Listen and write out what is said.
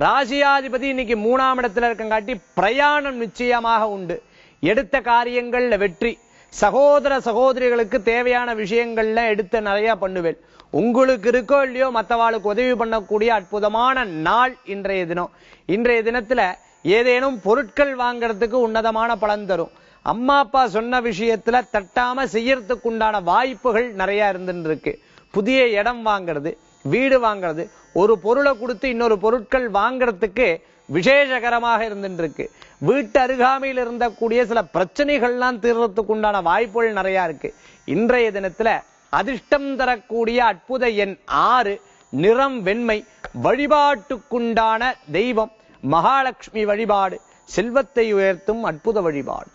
ராசியாதிபதி இன்னைக்கு மூணாம் இடத்துல இருக்கங்காட்டி பிரயாணம் நிச்சயமாக உண்டு எடுத்த காரியங்கள்ல வெற்றி சகோதர சகோதரிகளுக்கு தேவையான விஷயங்கள்ல எடுத்து நிறைய பண்ணுவேன் உங்களுக்கு இருக்கோ இல்லையோ மற்றவாளுக்கு உதவி பண்ணக்கூடிய அற்புதமான நாள் இன்றைய தினம் இன்றைய தினத்துல ஏதேனும் பொருட்கள் வாங்குறதுக்கு உன்னதமான பலன் தரும் அம்மா அப்பா சொன்ன விஷயத்துல தட்டாம செய்யறதுக்கு உண்டான வாய்ப்புகள் நிறைய இருந்துட்டு இருக்கு புதிய இடம் வாங்குறது வீடு வாங்குறது ஒரு பொருளை கொடுத்து இன்னொரு பொருட்கள் வாங்குறதுக்கு விசேஷகரமாக இருந்துட்டு இருக்கு வீட்டு அருகாமையில் இருந்தக்கூடிய சில பிரச்சனைகள்லாம் தீர்றதுக்கு உண்டான வாய்ப்புகள் நிறைய இருக்கு இன்றைய தினத்துல அதிர்ஷ்டம் தரக்கூடிய அற்புத எண் ஆறு நிறம் வெண்மை வழிபாட்டுக்குண்டான தெய்வம் மகாலட்சுமி வழிபாடு செல்வத்தை உயர்த்தும் அற்புத வழிபாடு